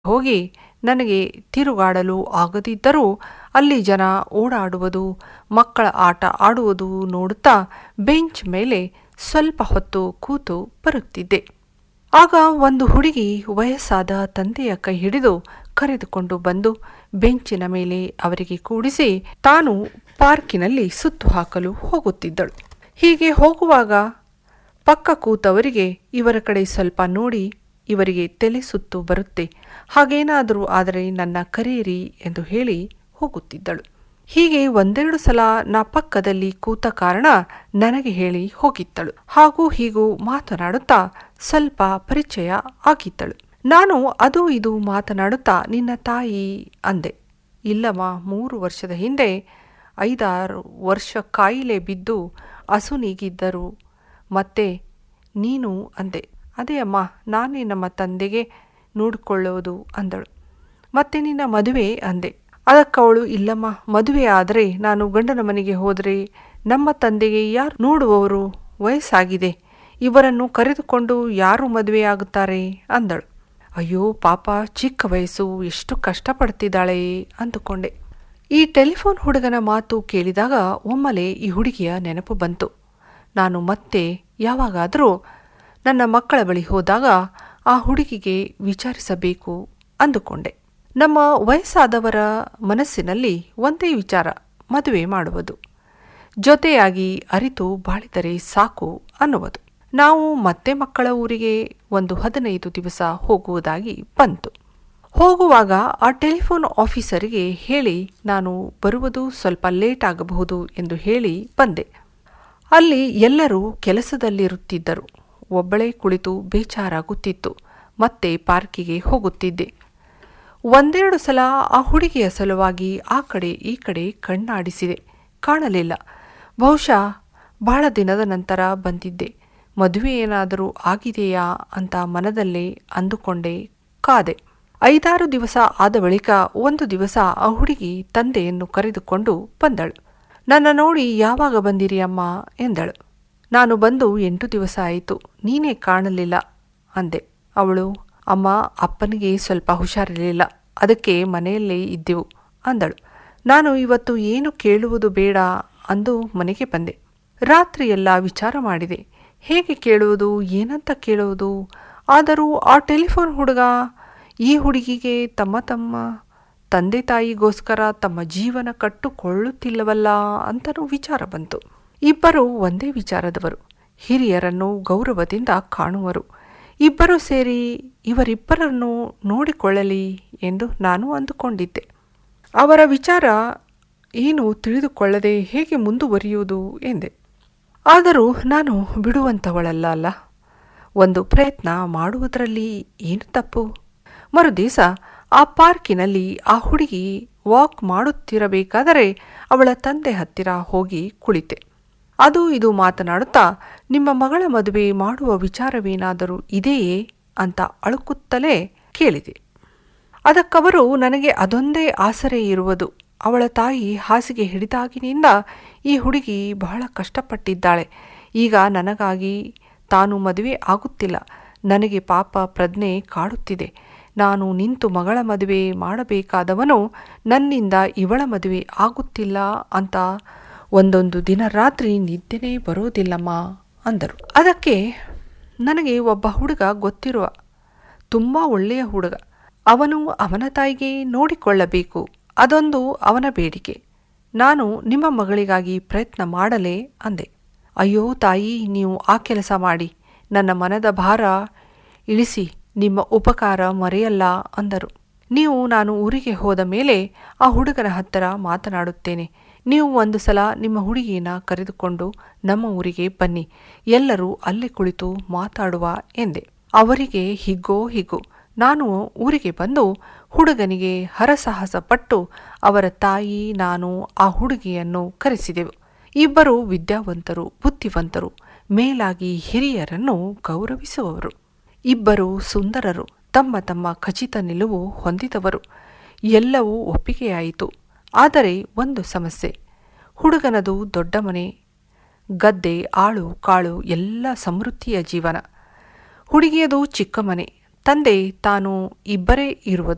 ಹೋಗಿ ನನಗೆ ತಿರುಗಾಡಲು ಆಗದಿದ್ದರೂ ಅಲ್ಲಿ ಜನ ಓಡಾಡುವುದು ಮಕ್ಕಳ ಆಟ ಆಡುವುದು ನೋಡುತ್ತಾ ಬೆಂಚ್ ಮೇಲೆ ಸ್ವಲ್ಪ ಹೊತ್ತು ಕೂತು ಬರುತ್ತಿದ್ದೆ ಆಗ ಒಂದು ಹುಡುಗಿ ವಯಸ್ಸಾದ ತಂದೆಯ ಕೈ ಹಿಡಿದು ಕರೆದುಕೊಂಡು ಬಂದು ಬೆಂಚಿನ ಮೇಲೆ ಅವರಿಗೆ ಕೂಡಿಸಿ ತಾನು ಪಾರ್ಕಿನಲ್ಲಿ ಸುತ್ತು ಹಾಕಲು ಹೋಗುತ್ತಿದ್ದಳು ಹೀಗೆ ಹೋಗುವಾಗ ಪಕ್ಕ ಕೂತವರಿಗೆ ಇವರ ಕಡೆ ಸ್ವಲ್ಪ ನೋಡಿ ಇವರಿಗೆ ತಲೆ ಸುತ್ತು ಬರುತ್ತೆ ಹಾಗೇನಾದರೂ ಆದರೆ ನನ್ನ ಕರೆಯಿರಿ ಎಂದು ಹೇಳಿ ಹೋಗುತ್ತಿದ್ದಳು ಹೀಗೆ ಒಂದೆರಡು ಸಲ ನಾ ಪಕ್ಕದಲ್ಲಿ ಕೂತ ಕಾರಣ ನನಗೆ ಹೇಳಿ ಹೋಗಿದ್ದಳು ಹಾಗೂ ಹೀಗೂ ಮಾತನಾಡುತ್ತಾ ಸ್ವಲ್ಪ ಪರಿಚಯ ಆಗಿದ್ದಳು ನಾನು ಅದು ಇದು ಮಾತನಾಡುತ್ತಾ ನಿನ್ನ ತಾಯಿ ಅಂದೆ ಇಲ್ಲಮ್ಮ ಮೂರು ವರ್ಷದ ಹಿಂದೆ ಐದಾರು ವರ್ಷ ಕಾಯಿಲೆ ಬಿದ್ದು ಅಸುನೀಗಿದ್ದರು ಮತ್ತೆ ನೀನು ಅಂದೆ ಅದೇ ಅಮ್ಮ ನಾನೇ ನಮ್ಮ ತಂದೆಗೆ ನೋಡಿಕೊಳ್ಳೋದು ಅಂದಳು ಮತ್ತೆ ನಿನ್ನ ಮದುವೆ ಅಂದೆ ಅದಕ್ಕವಳು ಇಲ್ಲಮ್ಮ ಮದುವೆ ಆದರೆ ನಾನು ಗಂಡನ ಮನೆಗೆ ಹೋದರೆ ನಮ್ಮ ತಂದೆಗೆ ಯಾರು ನೋಡುವವರು ವಯಸ್ಸಾಗಿದೆ ಇವರನ್ನು ಕರೆದುಕೊಂಡು ಯಾರು ಮದುವೆಯಾಗುತ್ತಾರೆ ಅಂದಳು ಅಯ್ಯೋ ಪಾಪ ಚಿಕ್ಕ ವಯಸ್ಸು ಎಷ್ಟು ಕಷ್ಟಪಡ್ತಿದ್ದಾಳೆ ಅಂದುಕೊಂಡೆ ಈ ಟೆಲಿಫೋನ್ ಹುಡುಗನ ಮಾತು ಕೇಳಿದಾಗ ಒಮ್ಮೆಲೆ ಈ ಹುಡುಗಿಯ ನೆನಪು ಬಂತು ನಾನು ಮತ್ತೆ ಯಾವಾಗಾದರೂ ನನ್ನ ಮಕ್ಕಳ ಬಳಿ ಹೋದಾಗ ಆ ಹುಡುಗಿಗೆ ವಿಚಾರಿಸಬೇಕು ಅಂದುಕೊಂಡೆ ನಮ್ಮ ವಯಸ್ಸಾದವರ ಮನಸ್ಸಿನಲ್ಲಿ ಒಂದೇ ವಿಚಾರ ಮದುವೆ ಮಾಡುವುದು ಜೊತೆಯಾಗಿ ಅರಿತು ಬಾಳಿದರೆ ಸಾಕು ಅನ್ನುವುದು ನಾವು ಮತ್ತೆ ಮಕ್ಕಳ ಊರಿಗೆ ಒಂದು ಹದಿನೈದು ದಿವಸ ಹೋಗುವುದಾಗಿ ಬಂತು ಹೋಗುವಾಗ ಆ ಟೆಲಿಫೋನ್ ಆಫೀಸರಿಗೆ ಹೇಳಿ ನಾನು ಬರುವುದು ಸ್ವಲ್ಪ ಲೇಟ್ ಆಗಬಹುದು ಎಂದು ಹೇಳಿ ಬಂದೆ ಅಲ್ಲಿ ಎಲ್ಲರೂ ಕೆಲಸದಲ್ಲಿರುತ್ತಿದ್ದರು ಒಬ್ಬಳೇ ಕುಳಿತು ಬೇಜಾರಾಗುತ್ತಿತ್ತು ಮತ್ತೆ ಪಾರ್ಕಿಗೆ ಹೋಗುತ್ತಿದ್ದೆ ಒಂದೆರಡು ಸಲ ಆ ಹುಡುಗಿಯ ಸಲುವಾಗಿ ಆ ಕಡೆ ಈ ಕಡೆ ಕಣ್ಣಾಡಿಸಿದೆ ಕಾಣಲಿಲ್ಲ ಬಹುಶಃ ಬಹಳ ದಿನದ ನಂತರ ಬಂದಿದ್ದೆ ಮದುವೆ ಏನಾದರೂ ಆಗಿದೆಯಾ ಅಂತ ಮನದಲ್ಲೇ ಅಂದುಕೊಂಡೇ ಕಾದೆ ಐದಾರು ದಿವಸ ಆದ ಬಳಿಕ ಒಂದು ದಿವಸ ಆ ಹುಡುಗಿ ತಂದೆಯನ್ನು ಕರೆದುಕೊಂಡು ಬಂದಳು ನನ್ನ ನೋಡಿ ಯಾವಾಗ ಬಂದಿರಿ ಅಮ್ಮ ಎಂದಳು ನಾನು ಬಂದು ಎಂಟು ದಿವಸ ಆಯಿತು ನೀನೇ ಕಾಣಲಿಲ್ಲ ಅಂದೆ ಅವಳು ಅಮ್ಮ ಅಪ್ಪನಿಗೆ ಸ್ವಲ್ಪ ಹುಷಾರಿರಲಿಲ್ಲ ಅದಕ್ಕೆ ಮನೆಯಲ್ಲೇ ಇದ್ದೆವು ಅಂದಳು ನಾನು ಇವತ್ತು ಏನು ಕೇಳುವುದು ಬೇಡ ಅಂದು ಮನೆಗೆ ಬಂದೆ ರಾತ್ರಿಯೆಲ್ಲ ವಿಚಾರ ಮಾಡಿದೆ ಹೇಗೆ ಕೇಳುವುದು ಏನಂತ ಕೇಳುವುದು ಆದರೂ ಆ ಟೆಲಿಫೋನ್ ಹುಡುಗ ಈ ಹುಡುಗಿಗೆ ತಮ್ಮ ತಮ್ಮ ತಂದೆ ತಾಯಿಗೋಸ್ಕರ ತಮ್ಮ ಜೀವನ ಕಟ್ಟುಕೊಳ್ಳುತ್ತಿಲ್ಲವಲ್ಲ ಅಂತಲೂ ವಿಚಾರ ಬಂತು ಇಬ್ಬರು ಒಂದೇ ವಿಚಾರದವರು ಹಿರಿಯರನ್ನು ಗೌರವದಿಂದ ಕಾಣುವರು ಇಬ್ಬರು ಸೇರಿ ಇವರಿಬ್ಬರನ್ನು ನೋಡಿಕೊಳ್ಳಲಿ ಎಂದು ನಾನು ಅಂದುಕೊಂಡಿದ್ದೆ ಅವರ ವಿಚಾರ ಏನು ತಿಳಿದುಕೊಳ್ಳದೆ ಹೇಗೆ ಮುಂದುವರಿಯುವುದು ಎಂದೆ ಆದರೂ ನಾನು ಬಿಡುವಂಥವಳಲ್ಲ ಅಲ್ಲ ಒಂದು ಪ್ರಯತ್ನ ಮಾಡುವುದರಲ್ಲಿ ಏನು ತಪ್ಪು ಮರುದಿವಸ ಆ ಪಾರ್ಕಿನಲ್ಲಿ ಆ ಹುಡುಗಿ ವಾಕ್ ಮಾಡುತ್ತಿರಬೇಕಾದರೆ ಅವಳ ತಂದೆ ಹತ್ತಿರ ಹೋಗಿ ಕುಳಿತೆ ಅದು ಇದು ಮಾತನಾಡುತ್ತಾ ನಿಮ್ಮ ಮಗಳ ಮದುವೆ ಮಾಡುವ ವಿಚಾರವೇನಾದರೂ ಇದೆಯೇ ಅಂತ ಅಳುಕುತ್ತಲೇ ಕೇಳಿದೆ ಅದಕ್ಕವರು ನನಗೆ ಅದೊಂದೇ ಆಸರೆ ಇರುವುದು ಅವಳ ತಾಯಿ ಹಾಸಿಗೆ ಹಿಡಿದಾಗಿನಿಂದ ಈ ಹುಡುಗಿ ಬಹಳ ಕಷ್ಟಪಟ್ಟಿದ್ದಾಳೆ ಈಗ ನನಗಾಗಿ ತಾನು ಮದುವೆ ಆಗುತ್ತಿಲ್ಲ ನನಗೆ ಪಾಪ ಪ್ರಜ್ಞೆ ಕಾಡುತ್ತಿದೆ ನಾನು ನಿಂತು ಮಗಳ ಮದುವೆ ಮಾಡಬೇಕಾದವನು ನನ್ನಿಂದ ಇವಳ ಮದುವೆ ಆಗುತ್ತಿಲ್ಲ ಅಂತ ಒಂದೊಂದು ದಿನ ರಾತ್ರಿ ನಿದ್ದೆನೇ ಬರೋದಿಲ್ಲಮ್ಮ ಅಂದರು ಅದಕ್ಕೆ ನನಗೆ ಒಬ್ಬ ಹುಡುಗ ಗೊತ್ತಿರುವ ತುಂಬ ಒಳ್ಳೆಯ ಹುಡುಗ ಅವನು ಅವನ ತಾಯಿಗೆ ನೋಡಿಕೊಳ್ಳಬೇಕು ಅದೊಂದು ಅವನ ಬೇಡಿಕೆ ನಾನು ನಿಮ್ಮ ಮಗಳಿಗಾಗಿ ಪ್ರಯತ್ನ ಮಾಡಲೇ ಅಂದೆ ಅಯ್ಯೋ ತಾಯಿ ನೀವು ಆ ಕೆಲಸ ಮಾಡಿ ನನ್ನ ಮನದ ಭಾರ ಇಳಿಸಿ ನಿಮ್ಮ ಉಪಕಾರ ಮರೆಯಲ್ಲ ಅಂದರು ನೀವು ನಾನು ಊರಿಗೆ ಹೋದ ಮೇಲೆ ಆ ಹುಡುಗನ ಹತ್ತಿರ ಮಾತನಾಡುತ್ತೇನೆ ನೀವು ಒಂದು ಸಲ ನಿಮ್ಮ ಹುಡುಗಿನ ಕರೆದುಕೊಂಡು ನಮ್ಮ ಊರಿಗೆ ಬನ್ನಿ ಎಲ್ಲರೂ ಅಲ್ಲೇ ಕುಳಿತು ಮಾತಾಡುವ ಎಂದೆ ಅವರಿಗೆ ಹಿಗ್ಗೋ ಹಿಗ್ಗು ನಾನು ಊರಿಗೆ ಬಂದು ಹುಡುಗನಿಗೆ ಹರಸಾಹಸ ಪಟ್ಟು ಅವರ ತಾಯಿ ನಾನು ಆ ಹುಡುಗಿಯನ್ನು ಕರೆಸಿದೆವು ಇಬ್ಬರು ವಿದ್ಯಾವಂತರು ಬುದ್ಧಿವಂತರು ಮೇಲಾಗಿ ಹಿರಿಯರನ್ನು ಗೌರವಿಸುವವರು ಇಬ್ಬರು ಸುಂದರರು ತಮ್ಮ ತಮ್ಮ ಖಚಿತ ನಿಲುವು ಹೊಂದಿದವರು ಎಲ್ಲವೂ ಒಪ್ಪಿಗೆಯಾಯಿತು ಆದರೆ ಒಂದು ಸಮಸ್ಯೆ ಹುಡುಗನದು ದೊಡ್ಡ ಮನೆ ಗದ್ದೆ ಆಳು ಕಾಳು ಎಲ್ಲ ಸಮೃದ್ಧಿಯ ಜೀವನ ಹುಡುಗಿಯದು ಚಿಕ್ಕ ಮನೆ ತಂದೆ ತಾನು ಇಬ್ಬರೇ ಇರುವುದು